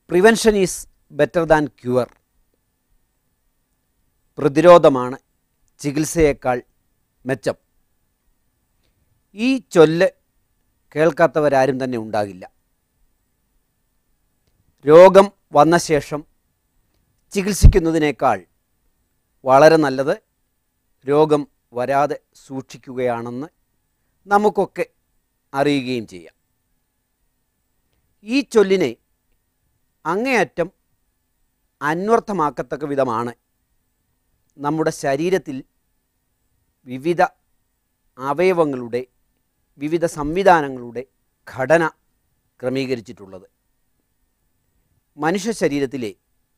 prevention is better than cure പ്രതിരോധമാണ് ചികിത്സയേക്കാൾ മെച്ചം ഈ ചൊല്ല് കേൾക്കാത്തവരാരും തന്നെ ഉണ്ടാകില്ല രോഗം വന്ന ശേഷം ചികിത്സിക്കുന്നതിനേക്കാൾ വളരെ നല്ലത് രോഗം വരാതെ സൂക്ഷിക്കുകയാണെന്ന് നമുക്കൊക്കെ അറിയുകയും ചെയ്യാം ഈ ചൊല്ലിനെ അങ്ങേയറ്റം അന്വർത്ഥമാക്കത്തക്ക വിധമാണ് നമ്മുടെ ശരീരത്തിൽ വിവിധ അവയവങ്ങളുടെ വിവിധ സംവിധാനങ്ങളുടെ ഘടന ക്രമീകരിച്ചിട്ടുള്ളത് മനുഷ്യ ശരീരത്തിലെ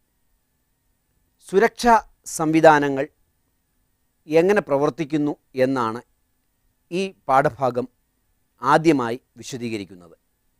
സുരക്ഷാ സംവിധാനങ്ങൾ എങ്ങനെ പ്രവർത്തിക്കുന്നു എന്നാണ് ഈ പാഠഭാഗം ആദ്യമായി വിശദീകരിക്കുന്നത്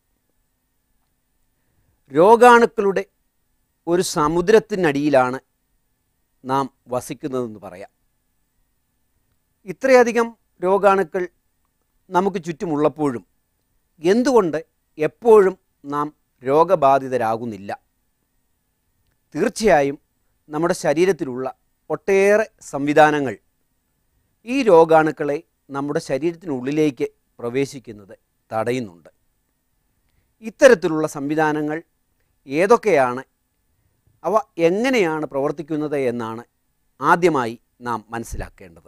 രോഗാണുക്കളുടെ ഒരു സമുദ്രത്തിനടിയിലാണ് നാം വസിക്കുന്നതെന്ന് പറയാം ഇത്രയധികം രോഗാണുക്കൾ നമുക്ക് ചുറ്റുമുള്ളപ്പോഴും എന്തുകൊണ്ട് എപ്പോഴും നാം രോഗബാധിതരാകുന്നില്ല തീർച്ചയായും നമ്മുടെ ശരീരത്തിലുള്ള ഒട്ടേറെ സംവിധാനങ്ങൾ ഈ രോഗാണുക്കളെ നമ്മുടെ ശരീരത്തിനുള്ളിലേക്ക് പ്രവേശിക്കുന്നത് തടയുന്നുണ്ട് ഇത്തരത്തിലുള്ള സംവിധാനങ്ങൾ ഏതൊക്കെയാണ് അവ എങ്ങനെയാണ് പ്രവർത്തിക്കുന്നത് എന്നാണ് ആദ്യമായി നാം മനസ്സിലാക്കേണ്ടത്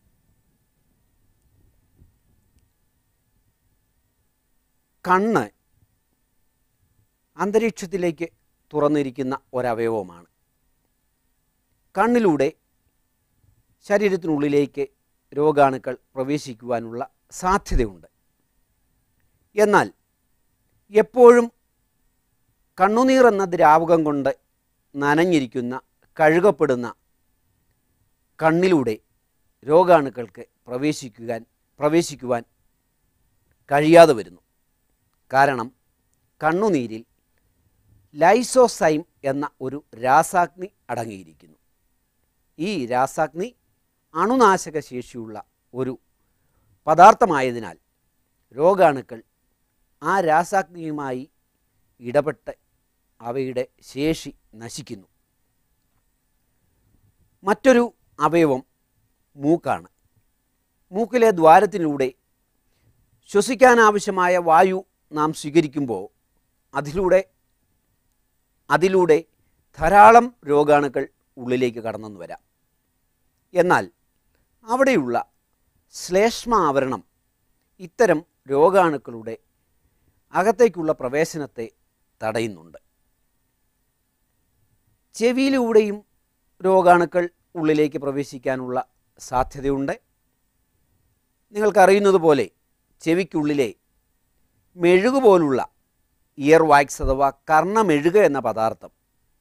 കണ്ണ് അന്തരീക്ഷത്തിലേക്ക് തുറന്നിരിക്കുന്ന ഒരവയവമാണ് കണ്ണിലൂടെ ശരീരത്തിനുള്ളിലേക്ക് രോഗാണുക്കൾ പ്രവേശിക്കുവാനുള്ള സാധ്യതയുണ്ട് എന്നാൽ എപ്പോഴും കണ്ണുനീർ എന്ന ദ്രാവകം കൊണ്ട് നനഞ്ഞിരിക്കുന്ന കഴുകപ്പെടുന്ന കണ്ണിലൂടെ രോഗാണുക്കൾക്ക് പ്രവേശിക്കുവാൻ പ്രവേശിക്കുവാൻ കഴിയാതെ വരുന്നു കാരണം കണ്ണുനീരിൽ ലൈസോസൈം എന്ന ഒരു രാസാഗ്നി അടങ്ങിയിരിക്കുന്നു ഈ രാസാഗ്നി അണുനാശക ശേഷിയുള്ള ഒരു പദാർത്ഥമായതിനാൽ രോഗാണുക്കൾ ആ രാസാഗ്നിയുമായി ഇടപെട്ട് അവയുടെ ശേഷി നശിക്കുന്നു മറ്റൊരു അവയവം മൂക്കാണ് മൂക്കിലെ ദ്വാരത്തിലൂടെ ശ്വസിക്കാനാവശ്യമായ വായു നാം സ്വീകരിക്കുമ്പോൾ അതിലൂടെ അതിലൂടെ ധാരാളം രോഗാണുക്കൾ ഉള്ളിലേക്ക് കടന്നെന്ന് വരാം എന്നാൽ അവിടെയുള്ള ശ്ലേഷ്മ ആവരണം ഇത്തരം രോഗാണുക്കളുടെ അകത്തേക്കുള്ള പ്രവേശനത്തെ തടയുന്നുണ്ട് ചെവിയിലൂടെയും രോഗാണുക്കൾ ഉള്ളിലേക്ക് പ്രവേശിക്കാനുള്ള സാധ്യതയുണ്ട് നിങ്ങൾക്കറിയുന്നത് പോലെ ചെവിക്കുള്ളിലെ മെഴുക് പോലുള്ള ഇയർ വാക്സ് അഥവാ കർണമെഴുക എന്ന പദാർത്ഥം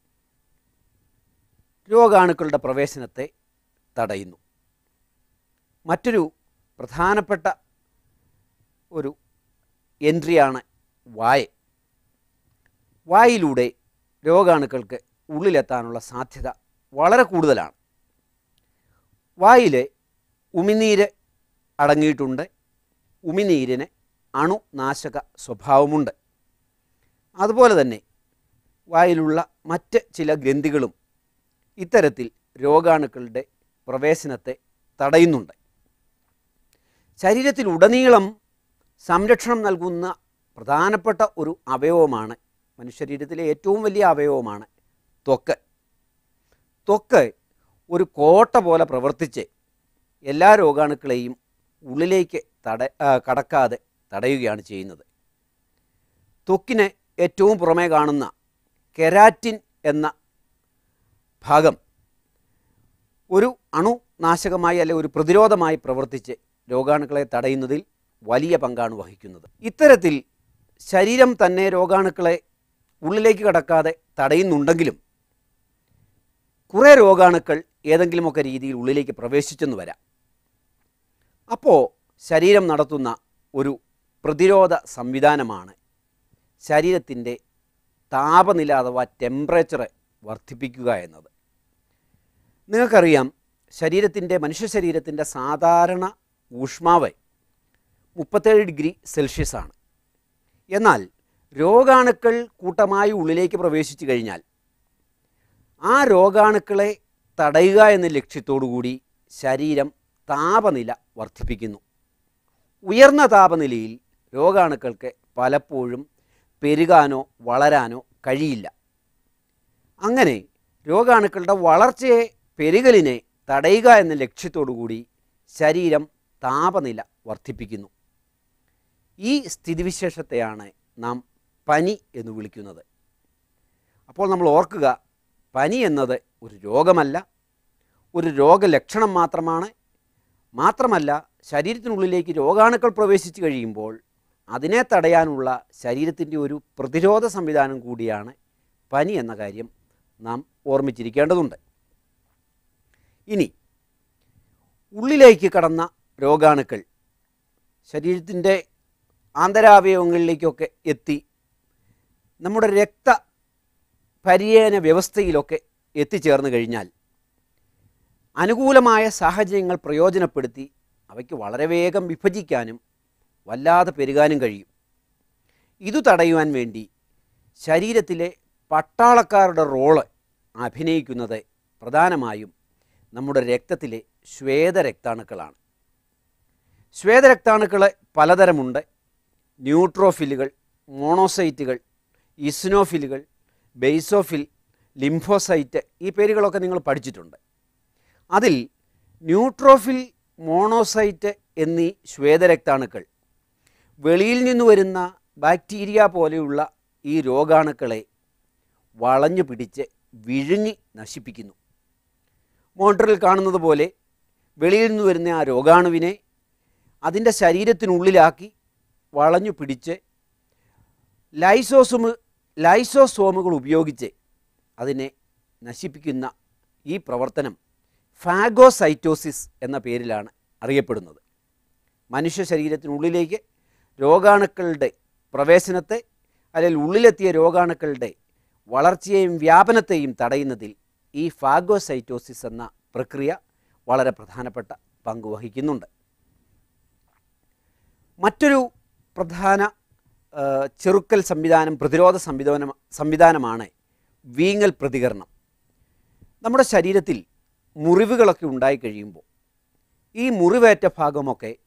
രോഗാണുക്കളുടെ പ്രവേശനത്തെ തടയുന്നു മറ്റൊരു പ്രധാനപ്പെട്ട ഒരു എൻട്രിയാണ് വായ വായിലൂടെ രോഗാണുക്കൾക്ക് ഉള്ളിലെത്താനുള്ള സാധ്യത വളരെ കൂടുതലാണ് വായിലെ ഉമിനീര് അടങ്ങിയിട്ടുണ്ട് ഉമിനീരിന് അണുനാശക സ്വഭാവമുണ്ട് അതുപോലെ തന്നെ വായിലുള്ള മറ്റ് ചില ഗ്രന്ഥികളും ഇത്തരത്തിൽ രോഗാണുക്കളുടെ പ്രവേശനത്തെ തടയുന്നുണ്ട് ശരീരത്തിലുടനീളം സംരക്ഷണം നൽകുന്ന പ്രധാനപ്പെട്ട ഒരു അവയവമാണ് മനുഷ്യശരീരത്തിലെ ഏറ്റവും വലിയ അവയവമാണ് ത്വക്ക് ത്വക്ക് ഒരു കോട്ട പോലെ പ്രവർത്തിച്ച് എല്ലാ രോഗാണുക്കളെയും ഉള്ളിലേക്ക് തട ആ, കടക്കാതെ തടയുകയാണ് ചെയ്യുന്നത് ത്വക്കിന് ഏറ്റവും പുറമേ കാണുന്ന കെരാറ്റിൻ എന്ന ഭാഗം ഒരു അണുനാശകമായി അല്ലെ ഒരു പ്രതിരോധമായി പ്രവർത്തിച്ച് രോഗാണുക്കളെ തടയുന്നതിൽ വലിയ പങ്കാണ് വഹിക്കുന്നത് ഇത്തരത്തിൽ ശരീരം തന്നെ രോഗാണുക്കളെ ഉള്ളിലേക്ക് കടക്കാതെ തടയുന്നുണ്ടെങ്കിലും കുറേ രോഗാണുക്കൾ ഏതെങ്കിലുമൊക്കെ രീതിയിൽ ഉള്ളിലേക്ക് പ്രവേശിച്ചെന്ന് വരാം അപ്പോൾ ശരീരം നടത്തുന്ന ഒരു പ്രതിരോധ സംവിധാനമാണ് ശരീരത്തിൻ്റെ താപനില അഥവാ ടെമ്പറേച്ചർ വർദ്ധിപ്പിക്കുക എന്നത് നിങ്ങൾക്കറിയാം ശരീരത്തിൻ്റെ മനുഷ്യ ശരീരത്തിൻ്റെ സാധാരണ ഊഷ്മാവ് മുപ്പത്തേഴ് ഡിഗ്രി സെൽഷ്യസ് ആണ് എന്നാൽ രോഗാണുക്കൾ കൂട്ടമായി ഉള്ളിലേക്ക് പ്രവേശിച്ചു കഴിഞ്ഞാൽ ആ രോഗാണുക്കളെ തടയുക എന്ന ലക്ഷ്യത്തോടു കൂടി ശരീരം താപനില വർദ്ധിപ്പിക്കുന്നു ഉയർന്ന താപനിലയിൽ രോഗാണുക്കൾക്ക് പലപ്പോഴും പെരുകാനോ വളരാനോ കഴിയില്ല അങ്ങനെ രോഗാണുക്കളുടെ വളർച്ചയെ പെരുകലിനെ തടയുക എന്ന ലക്ഷ്യത്തോടു കൂടി ശരീരം താപനില വർദ്ധിപ്പിക്കുന്നു ഈ സ്ഥിതിവിശേഷത്തെയാണ് നാം പനി എന്ന് വിളിക്കുന്നത് അപ്പോൾ നമ്മൾ ഓർക്കുക പനി എന്നത് ഒരു രോഗമല്ല ഒരു രോഗലക്ഷണം മാത്രമാണ് മാത്രമല്ല ശരീരത്തിനുള്ളിലേക്ക് രോഗാണുക്കൾ പ്രവേശിച്ചു കഴിയുമ്പോൾ അതിനെ തടയാനുള്ള ശരീരത്തിൻ്റെ ഒരു പ്രതിരോധ സംവിധാനം കൂടിയാണ് പനി എന്ന കാര്യം നാം ഓർമ്മിച്ചിരിക്കേണ്ടതുണ്ട് ഇനി ഉള്ളിലേക്ക് കടന്ന രോഗാണുക്കൾ ശരീരത്തിൻ്റെ ആന്തരാവയവങ്ങളിലേക്കൊക്കെ എത്തി നമ്മുടെ രക്ത പരിയേന വ്യവസ്ഥയിലൊക്കെ എത്തിച്ചേർന്ന് കഴിഞ്ഞാൽ അനുകൂലമായ സാഹചര്യങ്ങൾ പ്രയോജനപ്പെടുത്തി അവയ്ക്ക് വളരെ വേഗം വിഭജിക്കാനും വല്ലാതെ പെരുകാനും കഴിയും ഇതു തടയുവാൻ വേണ്ടി ശരീരത്തിലെ പട്ടാളക്കാരുടെ റോള് അഭിനയിക്കുന്നത് പ്രധാനമായും നമ്മുടെ രക്തത്തിലെ ശ്വേതരക്താണുക്കളാണ് ശ്വേതരക്താണുക്കൾ പലതരമുണ്ട് ന്യൂട്രോഫിലുകൾ മോണോസൈറ്റുകൾ ഇസ്നോഫിലുകൾ ബെയ്സോഫിൽ ലിംഫോസൈറ്റ് ഈ പേരുകളൊക്കെ നിങ്ങൾ പഠിച്ചിട്ടുണ്ട് അതിൽ ന്യൂട്രോഫിൽ മോണോസൈറ്റ് എന്നീ ശ്വേതരക്താണുക്കൾ വെളിയിൽ നിന്ന് വരുന്ന ബാക്ടീരിയ പോലെയുള്ള ഈ രോഗാണുക്കളെ വളഞ്ഞു പിടിച്ച് വിഴുങ്ങി നശിപ്പിക്കുന്നു മോട്ടറിൽ കാണുന്നത് പോലെ വെളിയിൽ നിന്ന് വരുന്ന ആ രോഗാണുവിനെ അതിൻ്റെ ശരീരത്തിനുള്ളിലാക്കി വളഞ്ഞു പിടിച്ച് ലൈസോസുമ് ലൈസോസോമുകൾ ഉപയോഗിച്ച് അതിനെ നശിപ്പിക്കുന്ന ഈ പ്രവർത്തനം ഫാഗോസൈറ്റോസിസ് എന്ന പേരിലാണ് അറിയപ്പെടുന്നത് മനുഷ്യ ശരീരത്തിനുള്ളിലേക്ക് രോഗാണുക്കളുടെ പ്രവേശനത്തെ അല്ലെങ്കിൽ ഉള്ളിലെത്തിയ രോഗാണുക്കളുടെ വളർച്ചയെയും വ്യാപനത്തെയും തടയുന്നതിൽ ഈ ഫാഗോസൈറ്റോസിസ് എന്ന പ്രക്രിയ വളരെ പ്രധാനപ്പെട്ട പങ്ക് വഹിക്കുന്നുണ്ട് മറ്റൊരു പ്രധാന ആ, ചെറുക്കൽ സംവിധാനം പ്രതിരോധ സംവിധാനം സംവിധാനമാണ് വീങ്ങൽ പ്രതികരണം നമ്മുടെ ശരീരത്തിൽ മുറിവുകളൊക്കെ ഉണ്ടായി കഴിയുമ്പോൾ ഈ മുറിവേറ്റ ഭാഗമൊക്കെ